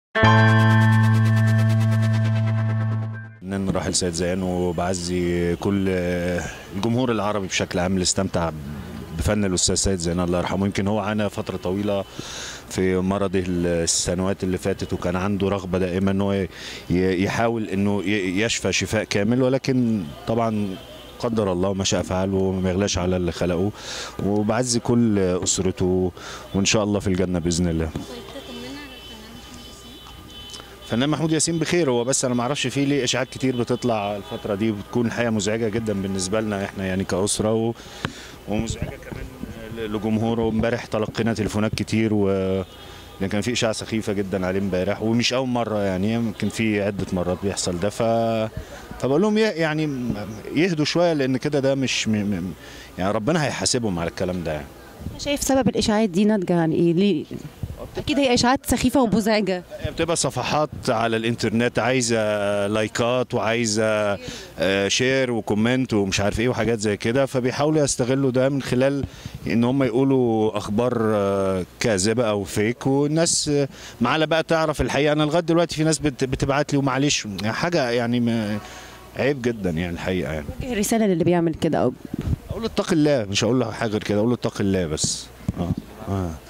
فنان راحل سيد زيان وبعزي كل الجمهور العربي بشكل عام اللي استمتع بفن الاستاذ سيد زيان الله يرحمه يمكن هو عانى فتره طويله في مرضه السنوات اللي فاتت وكان عنده رغبه دائما انه ي- يحاول انه ي- يشفى شفاء كامل ولكن طبعا قدر الله ما شاء فعل وما يغلاش على اللي خلقه وبعزي كل اسرته وان شاء الله في الجنه باذن الله طيب تطمنا على الفنان محمود ياسين فنان محمود ياسين بخير هو بس انا ما اعرفش فيه ليه اشاعات كتير بتطلع الفتره دي بتكون الحقيقه مزعجه جدا بالنسبه لنا احنا يعني كاسره و... ومزعجه كمان لجمهوره امبارح تلقينا تليفونات كتير و لان كان في اشاعه سخيفه جدا عليه امبارح ومش اول مره يعني يمكن في عده مرات بيحصل ده ف فبقول لهم ي- يعني يهدوا شويه لان كده ده مش م... م- يعني ربنا هيحاسبهم على الكلام ده يعني شايف سبب الاشاعات دي ناتجه عن ايه ليه اكيد هي اشاعات سخيفه ومزعجه هي بتبقى صفحات على الانترنت عايزه لايكات وعايزه آه، شير وكومنت ومش عارف ايه وحاجات زي كده فبيحاولوا يستغلوا ده من خلال ان هم يقولوا اخبار آه، كاذبه او فيك والناس آه، معانا بقى تعرف الحقيقه انا لغايه دلوقتي في ناس بت- بتبعت لي ومعلش حاجه يعني ما- عيب جدا يعني الحقيقه يعني ايه الرساله للي بيعمل كده او اقول له اتق الله مش هقول له حاجه غير كده اقول له اتق الله بس اه اه